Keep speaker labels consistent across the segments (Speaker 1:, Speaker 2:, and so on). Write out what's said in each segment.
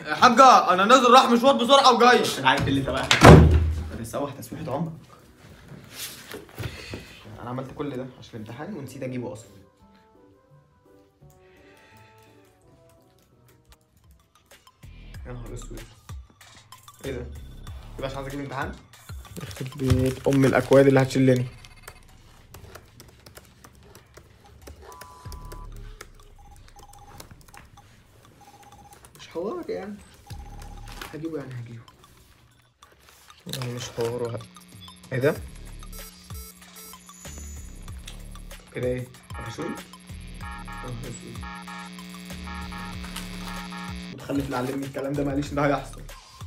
Speaker 1: يا حاجه انا نازل راح مشوار بسرعه وجاي
Speaker 2: انا عارف اللي انت بقى بتسوح تسويحة عمر انا عملت كل ده عشان الامتحان ونسيت اجيبه اصلا يا نهار اسود ايه ده؟ يبقى عشان عايز اجيب امتحان؟ يخرب بيت ام الاكواد اللي هتشلني مش حوار يعني هجيبه يعني هجيبه يعني مش حوار وه... ايه ده؟ كده ايه؟ هشوف؟ متخلف اللي علمني الكلام ده معلش ده هيحصل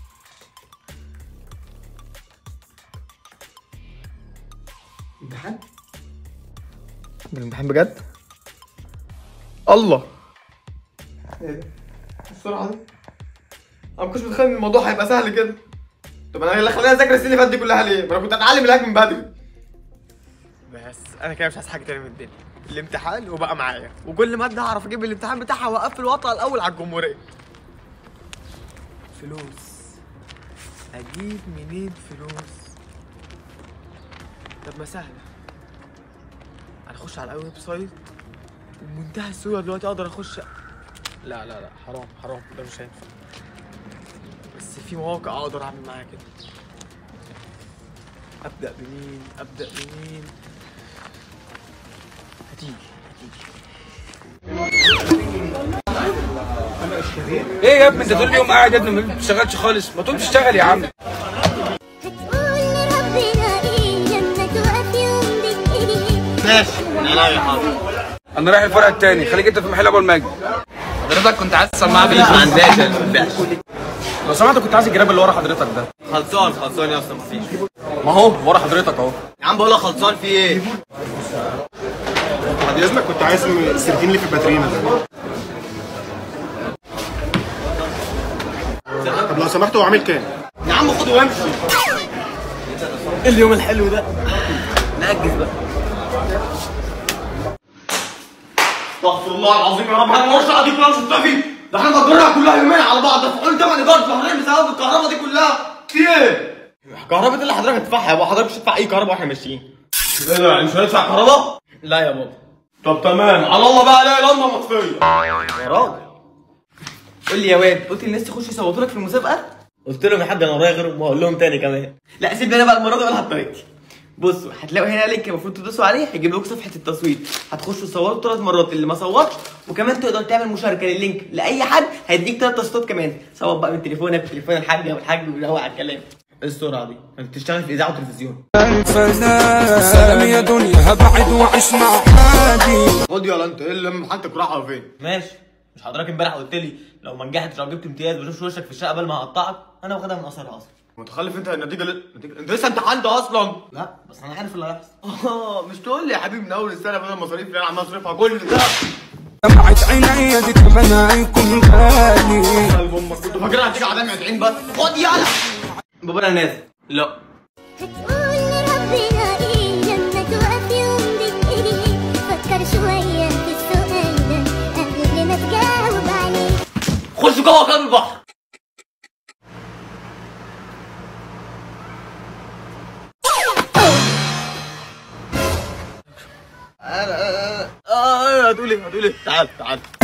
Speaker 2: امتحان؟ ده الامتحان بجد؟ الله ايه ده؟ السرعة دي؟ انا ما كنتش متخيل ان الموضوع هيبقى سهل كده طب انا اللي خلاني اذاكر السنين اللي فاتت دي كلها ليه؟ ما انا كنت اتعلم الهاك من بدري بس انا كده مش عايز حاجه تاني من الدنيا الامتحان وبقى معايا وكل ماده هعرف اجيب الامتحان بتاعها واقفل واطلع الاول على الجمهوريه فلوس اجيب منين فلوس طب ما سهله هنخش على اي ويب سايت وبمنتهى السهوله دلوقتي اقدر اخش لا لا لا حرام حرام ده مش هينفع بس في مواقع اقدر اعمل معاها كده ابدا بمين ابدا بمين هتيجي هتيجي
Speaker 3: ايه يا ابني انت طول اليوم قاعد يا ابني ما بتشتغلش خالص ما تقوم تشتغل يا عم
Speaker 4: هتقول لربنا ايه لما تقف يوم بالايد
Speaker 1: ماشي من عينيا حاضر
Speaker 3: انا رايح الفرع التاني خليك انت في المحل ابو المجد
Speaker 1: حضرتك كنت عايز تسمعها بليز ما عندهاش الباقي
Speaker 3: لو سمحت كنت عايز الجراب اللي ورا حضرتك ده
Speaker 1: خلصان خلصان يا اسطى مفيش
Speaker 3: ما هو ورا حضرتك اهو
Speaker 1: يا عم بقول لك خلصان في ايه؟
Speaker 5: بعد اذنك كنت عايز السيرتين اللي في الباترينا ده طب لو سمحت هو عامل كام؟
Speaker 1: يا عم خده وامشي اليوم الحلو ده نأجز بقى استغفر الله العظيم يا رب احنا ما الشقه دي كلها مش متفقين ده احنا مأجرها كلها يومين على بعض ده فقول تمن ايجار شهرين بسبب الكهرباء دي كلها في ايه؟ كهرباء اللي حضرتك هتدفعها يا حضرتك مش هتدفع اي كهرباء واحنا ماشيين ايه ده يعني مش هندفع كهرباء؟ لا يا بابا طب تمام على الله بقى لا لمبه مطفيه يا راجل قول لي يا واد قلت للناس تخش يصوتوا لك في المسابقه قلت لهم يا حاج انا ورايا غيرهم وهقول لهم تاني كمان لا سيبني انا بقى المره دي اقولها بطريقتي بصوا هتلاقوا هنا لينك المفروض تدوسوا عليه هيجيب لكم صفحه التصويت هتخشوا تصوروا ثلاث مرات اللي ما صوتش وكمان تقدر تعمل مشاركه لللينك لاي حد هيديك ثلاث تصويتات كمان صوت بقى من تليفونك بتليفون الحاج او الحاج ويروق على الكلام ايه السرعه دي انت بتشتغل في اذاعه وتلفزيون
Speaker 3: سلام يا دنيا هبعد واعيش مع حالي
Speaker 1: خد يلا انت ايه اللي امتحانتك رايحه فين ماشي مش حضرتك امبارح قلت لي لو ما نجحتش لو جبت امتياز بشوفش وشك في الشقه قبل ما هقطعك انا واخدها من قصرها اصلا متخلف انت النتيجه ل... النتيجة... انت لسه امتحنت اصلا لا بس انا عارف اللي هيحصل اه مش تقول لي يا حبيبي من اول السنه بدل المصاريف اللي انا عمال اصرفها كل ده
Speaker 3: دمعة عيني دي تمنى يكون غالي
Speaker 1: قلب امك كنت فاكرها هتيجي على دمعه عين بس خد يلا بابا انا نازل لا
Speaker 4: هتقول لربنا ايه لما تقف يوم بالايد فكر شوية في السؤال ده قبل ما تجاوب عليه
Speaker 1: خش جوه قلب البحر انا اه هتقول ايه هتقول ايه تعال تعال